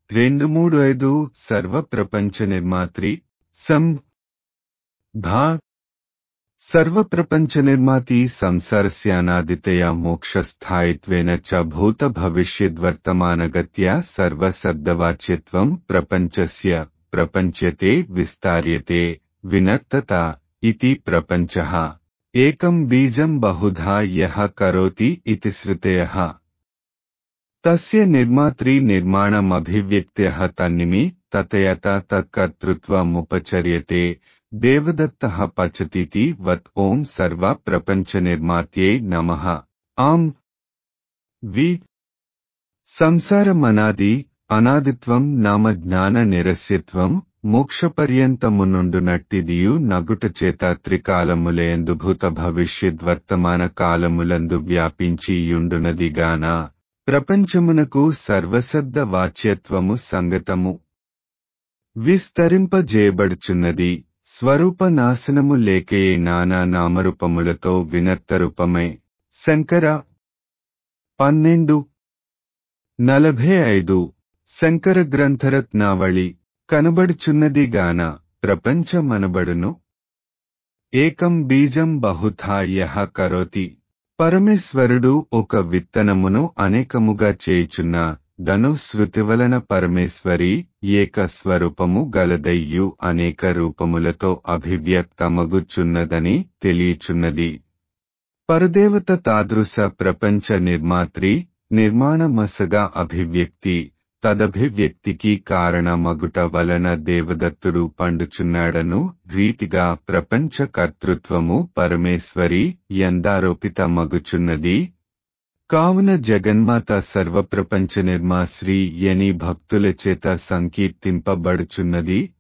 రెండు మూడు ఐదు సర్వ ప్రపంచ నిర్మాత్రి సం భా సర్వప్రపంచ నిర్మాతి సంసారస్యానాదితయా మోక్షస్థాయిత్వేన చ భూత భవిష్యద్వర్తమానగత్యా సర్వశబ్దవాచ్యత్వం ప్రపంచస్య ప్రపంచతే విస్తార్యతే వినర్తత ఇతి ప్రపంచః ఏకం బీజం బహుధా యః కరోతి ఇతి శ్రుతయః తస్య నిర్మాత్రి నిర్మాణమభివ్యక్త్యః తన్నిమి తతయత తత్కర్తృత్వముపచర్యతే దేవదత్తః పచతీతి వత్ ఓం సర్వ ప్రపంచ నిర్మాత్యై నమః ఆం వి సంసారమనాది అనాదిత్వం నామ జ్ఞాన నిరస్యత్వం మోక్షపర్యంతమునుండునట్టిదియు నగుట చేత త్రికాలములయందు భూత భవిష్యద్వర్తమాన కాలములందు వ్యాపించి యుండునదిగాన ప్రపంచమునకు సర్వశబ్ద వాచ్యత్వము సంగతము విస్తరింపజేయబడుచున్నది స్వరూప నాశనము లేకయే నానా నామరూపములతో వినర్తరూపమై శంకర పన్నెండు నలభై ఐదు శంకర గ్రంథరత్నావళి కనబడుచున్నది గాన ప్రపంచమనబడును ఏకం బీజం బహుధా యః కరోతి పరమేశ్వరుడు ఒక విత్తనమును అనేకముగా చేయుచున్న ధను శృతి వలన పరమేశ్వరి ఏక స్వరూపము గలదయ్యు అనేక రూపములతో అభివ్యక్తమగుచున్నదని తెలియచున్నది పరదేవత తాదృశ ప్రపంచ నిర్మాత్రి నిర్మాణమసగా అభివ్యక్తి తదభివ్యక్తికి కారణమగుట వలన దేవదత్తుడు పండుచున్నాడను రీతిగా ప్రపంచ కర్తృత్వము పరమేశ్వరి ఎందారోపితమగుచున్నది కావున జగన్మాత సర్వప్రపంచ నిర్మాశ్రీ యని భక్తుల చేత సంకీర్తింపబడుచున్నది